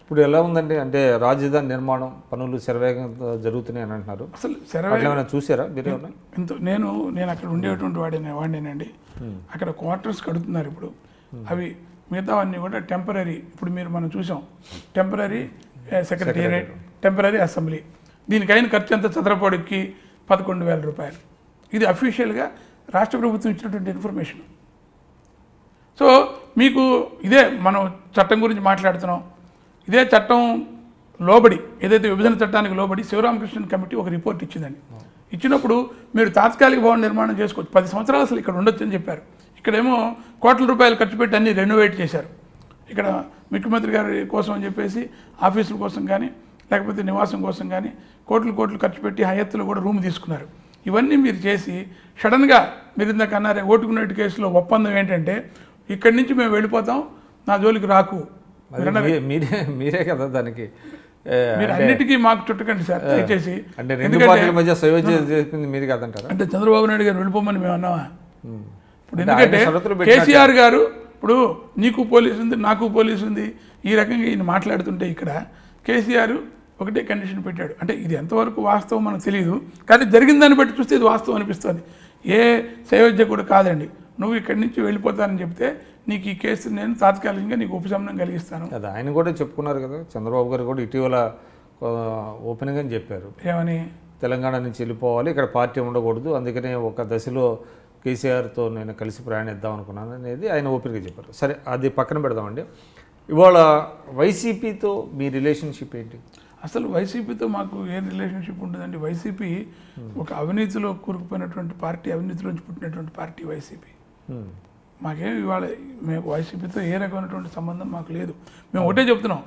ఇప్పుడు ఎలా ఉందండి అంటే రాజధాని నిర్మాణం పనులు శరవేగంగా జరుగుతున్నాయి అని అంటున్నారు అసలు శరవే అట్లా ఏమైనా చూసారా మీరు ఏమైనా ఇంత నేను నేను అక్కడ ఉండేటువంటి వాడిని వాడినేనండి అక్కడ క్వార్టర్స్ కడుతున్నారు ఇప్పుడు అవి మిగతావన్నీ కూడా టెంపరీ ఇప్పుడు మీరు మనం చూసాం టెంపరీ సెక్రటేరియట్ టెంపరీ అసెంబ్లీ దీనికైన ఖర్చు ఎంత చదరపొడికి పదకొండు వేల రూపాయలు ఇది అఫీషియల్గా రాష్ట్ర ప్రభుత్వం ఇచ్చినటువంటి ఇన్ఫర్మేషన్ సో మీకు ఇదే మనం చట్టం గురించి మాట్లాడుతున్నాం ఇదే చట్టం లోబడి ఏదైతే విభజన చట్టానికి లోబడి శివరామకృష్ణన్ కమిటీ ఒక రిపోర్ట్ ఇచ్చిందండి ఇచ్చినప్పుడు మీరు తాత్కాలిక భవన నిర్మాణం చేసుకోవచ్చు పది సంవత్సరాలు అసలు ఇక్కడ ఉండొచ్చు అని చెప్పారు ఇక్కడేమో కోట్ల రూపాయలు ఖర్చు పెట్టి అన్ని రెనోవేట్ చేశారు ఇక్కడ ముఖ్యమంత్రి గారి కోసం అని చెప్పేసి ఆఫీసుల కోసం కానీ లేకపోతే నివాసం కోసం కానీ కోట్లు కోట్లు ఖర్చు పెట్టి హయత్తులో కూడా రూమ్ తీసుకున్నారు ఇవన్నీ మీరు చేసి సడన్గా మీరు ఇందాక అన్నారే ఓటుకున్నట్టు కేసులో ఒప్పందం ఏంటంటే ఇక్కడి నుంచి మేము వెళ్ళిపోతాం నా జోలికి రాకు అది మీ- మీరే మీరే కదా దానికి ఏ, మీరు అన్నిటికీ మాకు చుట్టకండి సార్ దయచేసి అంటే రెండు ఎందుకంటే పార్టీల మధ్య సయోధ్య చేసింది మీరు కాదంటారా అంటే చంద్రబాబు నాయుడు గారు వెళ్ళిపోమని మేము అన్నామా ఉమ్. ఇప్పుడు అంటే ఎందుకంటే ఆయన షరతులు పెట్టినట్టు- కేసీఆర్ గారు ఇప్పుడు నీకు పోలీసు ఉంది నాకు పోలీసు ఉంది ఈ రకంగా ఈయన మాట్లాడుతుంటే ఇక్కడ కేసీఆర్ ఒకటే కండిషన్ పెట్టాడు అంటే ఇది ఎంతవరకు వాస్తవం మనకు తెలియదు కానీ జరిగిన దాన్ని బట్టి చూస్తే ఇది వాస్తవం అనిపిస్తుంది ఏ సయోధ్య కూడా కాదండి నువ్వు ఇక్కడి నుంచి వెళ్ళిపోతానని చెప్తే నీకు ఈ కేసు నేను తాత్కాలికంగా నీకు ఉపశమనం కలిగిస్తాను అది ఆయన కూడా చెప్పుకున్నారు కదా చంద్రబాబు గారు కూడా ఇటీవల ఓపెన్గా చెప్పారు ఏమని తెలంగాణ నుంచి వెళ్ళిపోవాలి ఇక్కడ పార్టీ ఉండకూడదు అందుకనే ఒక దశలో కేసీఆర్తో నేను కలిసి ప్రయాణిద్దాం అనుకున్నాను అనేది ఆయన ఓపెన్గా చెప్పారు సరే అది పక్కన పెడదామండి ఇవాళ వైసీపీతో మీ రిలేషన్షిప్ ఏంటి అసలు వైసీపీతో మాకు ఏ రిలేషన్షిప్ ఉంటుందండి వైసీపీ ఒక అవినీతిలో కూరుకుపోయినటువంటి పార్టీ అవినీతిలోంచి పుట్టినటువంటి పార్టీ వైసీపీ హ్మ్. మాకేం ఇవాళ మేము వైసీపీతో ఏ రకమైనటువంటి సంబంధం మాకు లేదు మేము ఒకటే చెప్తున్నాం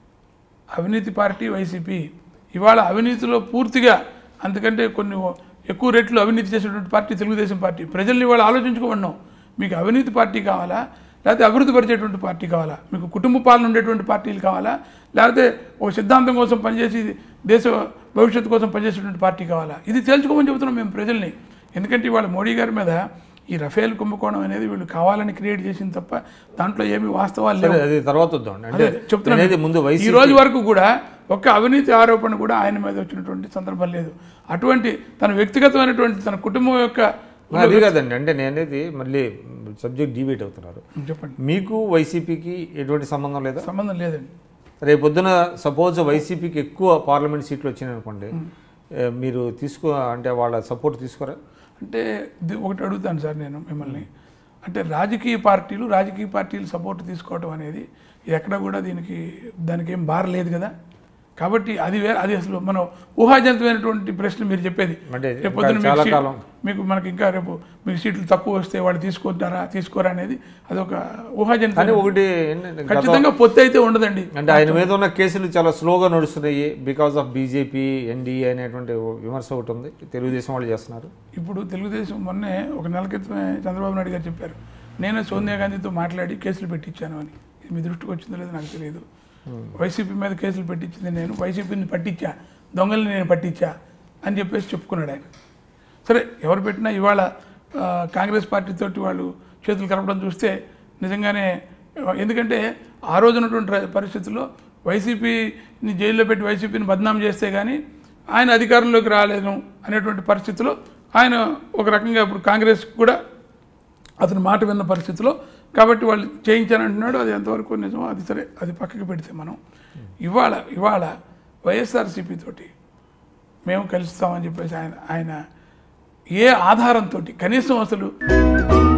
అవినీతి పార్టీ వైసీపీ ఇవాళ అవినీతిలో పూర్తిగా అందుకంటే కొన్ని ఎక్కువ రెట్లు అవినీతి చేసినటువంటి పార్టీ తెలుగుదేశం పార్టీ ప్రజల్ని ఇవాళ ఆలోచించుకోమన్నాం మీకు అవినీతి పార్టీ కావాలా లేకపోతే అభివృద్ధి పరిచేటువంటి పార్టీ కావాలా మీకు కుటుంబ పాలన ఉండేటువంటి పార్టీలు కావాలా లేకపోతే ఒక సిద్ధాంతం కోసం పనిచేసి దేశ భవిష్యత్తు కోసం పనిచేసేటువంటి పార్టీ కావాలా ఇది తేల్చుకోమని చెబుతున్నాం మేము ప్రజల్ని ఎందుకంటే ఇవాళ మోడీ గారి మీద ఈ రఫేల్ కుంభకోణం అనేది వీళ్ళు కావాలని క్రియేట్ చేసింది తప్ప దాంట్లో ఏమీ వాస్తవాలు లేవు సరే అది తర్వాత వద్దాం అంటే అదే చెప్తున్నాను అనేది ముందు ఈ వైసీపీ రోజు వరకు కూడా ఒక్క అవినీతి ఆరోపణ కూడా ఆయన మీద వచ్చినటువంటి సందర్భం లేదు అటువంటి తన వ్యక్తిగతమైనటువంటి తన కుటుంబం యొక్క అది కాదండి అంటే నేను అనేది మళ్ళీ సబ్జెక్ట్ డిబేట్ అవుతున్నారు చెప్పండి మీకు వైసీపీకి ఎటువంటి సంబంధం లేదా సంబంధం లేదండి రేపొద్దున సపోజ్ వైసీపీకి ఎక్కువ పార్లమెంట్ సీట్లు వచ్చినాయి అనుకోండి ఏ, మీరు తీసుకో అంటే వాళ్ళ సపోర్ట్ తీసుకోరా అంటే ఇది ఒకటి అడుగుతాను సార్ నేను మిమ్మల్ని అంటే రాజకీయ పార్టీలు రాజకీయ పార్టీలు సపోర్ట్ తీసుకోవడం అనేది ఎక్కడ కూడా దీనికి దానికి ఏం బార లేదు కదా కాబట్టి అది వే అది అసలు మనం ఊహాజనితమైనటువంటి ప్రశ్న మీరు చెప్పేది అంటే రేపు పొద్దున ఇంకా మీకు చాలా సీ- కాలం మీకు మనకి ఇంకా రేపు మీకు సీట్లు తక్కువ వస్తే వాళ్ళు తీసుకుంటారా తీసుకోరా అనేది అదొక ఊహాజనిత కానీ ఒకటి ఏంటంటే గత- ఖచ్చితంగా పొత్తు అయితే ఉండదండి అంటే ఆయన మీద ఉన్న కేసులు చాలా స్లోగా నడుస్తున్నాయి బికాస్ ఆఫ్ బీజేపీ ఎన్డీఏ అనేటువంటి విమర్శ ఒకటి ఉంది తెలుగుదేశం వాళ్ళు చేస్తున్నారు ఇప్పుడు తెలుగుదేశం మొన్నే ఒక నెల క్రితమే చంద్రబాబు నాయుడు గారు చెప్పారు నేను సోనియా గాంధీతో మాట్లాడి కేసులు పెట్టించాను అని ఇది మీ దృష్టికి వచ్చిందో లేదో నాకు తెలియదు వైసీపీ మీద కేసులు పెట్టించింది నేను వైసీపీని పట్టించా దొంగల్ని నేను పట్టించా అని చెప్పేసి చెప్పుకున్నాడు ఆయన సరే ఎవరు పెట్టినా ఇవాళ ఆ, కాంగ్రెస్ పార్టీతోటి వాళ్ళు చేతులు కలపడం చూస్తే నిజంగానే ఆ, ఎందుకంటే ఆ రోజు ఉన్నటువంటి ర- పరిస్థితుల్లో వైసీపీని జైల్లో పెట్టి వైసీపీని బదనాం చేస్తే కానీ ఆయన అధికారంలోకి రాలేను అనేటువంటి పరిస్థితిలో ఆయన ఒక రకంగా ఇప్పుడు కాంగ్రెస్ కూడా అతని మాట విన్న పరిస్థితిలో కాబట్టి వాళ్ళు చేయించానంటున్నాడు అది ఎంతవరకు నిజమో అది సరే అది పక్కకి పెడితే మనం ఇవాళ ఇవాళ వైఎస్ఆర్సీపీ తోటి మేము కలుస్తామని చెప్పేసి ఆయన ఆయన ఏ ఆధారంతో కనీసం అసలు